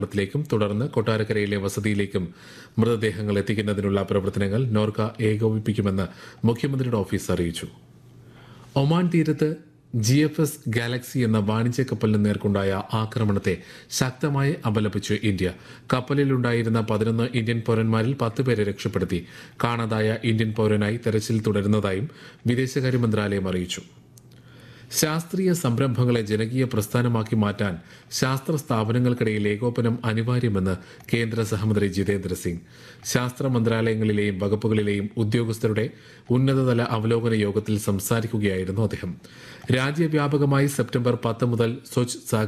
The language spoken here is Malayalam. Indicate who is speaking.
Speaker 1: ത്തിലേക്കും തുടർന്ന് കൊട്ടാരക്കരയിലെ വസതിയിലേക്കും മൃതദേഹങ്ങൾ എത്തിക്കുന്നതിനുള്ള പ്രവർത്തനങ്ങൾ നോർക്ക ഏകോപിപ്പിക്കുമെന്ന് മുഖ്യമന്ത്രിയുടെ ഓഫീസ് അറിയിച്ചു ഒമാൻ തീരത്ത് ജി എഫ് എസ് ഗാലക്സി എന്ന വാണിജ്യ കപ്പലിന് നേർക്കുണ്ടായ ആക്രമണത്തെ ശക്തമായി അപലപിച്ചു ഇന്ത്യ കപ്പലിലുണ്ടായിരുന്ന പതിനൊന്ന് ഇന്ത്യൻ പൗരന്മാരിൽ പത്ത് പേരെ രക്ഷപ്പെടുത്തി കാണാതായ ഇന്ത്യൻ പൗരനായി തെരച്ചിൽ തുടരുന്നതായും വിദേശകാര്യ മന്ത്രാലയം അറിയിച്ചു ശാസ്ത്രീയ സംരംഭങ്ങളെ ജനകീയ പ്രസ്ഥാനമാക്കി മാറ്റാൻ ശാസ്ത്ര സ്ഥാപനങ്ങൾക്കിടയിൽ ഏകോപനം അനിവാര്യമെന്ന് കേന്ദ്ര സഹമന്ത്രി ജിതേന്ദ്ര സിംഗ് ശാസ്ത്ര മന്ത്രാലയങ്ങളിലെയും വകുപ്പുകളിലെയും ഉദ്യോഗസ്ഥരുടെ ഉന്നതതല അവലോകന യോഗത്തിൽ സംസാരിക്കുകയായിരുന്നു അദ്ദേഹം രാജ്യവ്യാപകമായി സെപ്റ്റംബർ പത്ത് മുതൽ സ്വച്ഛ് സാഗർ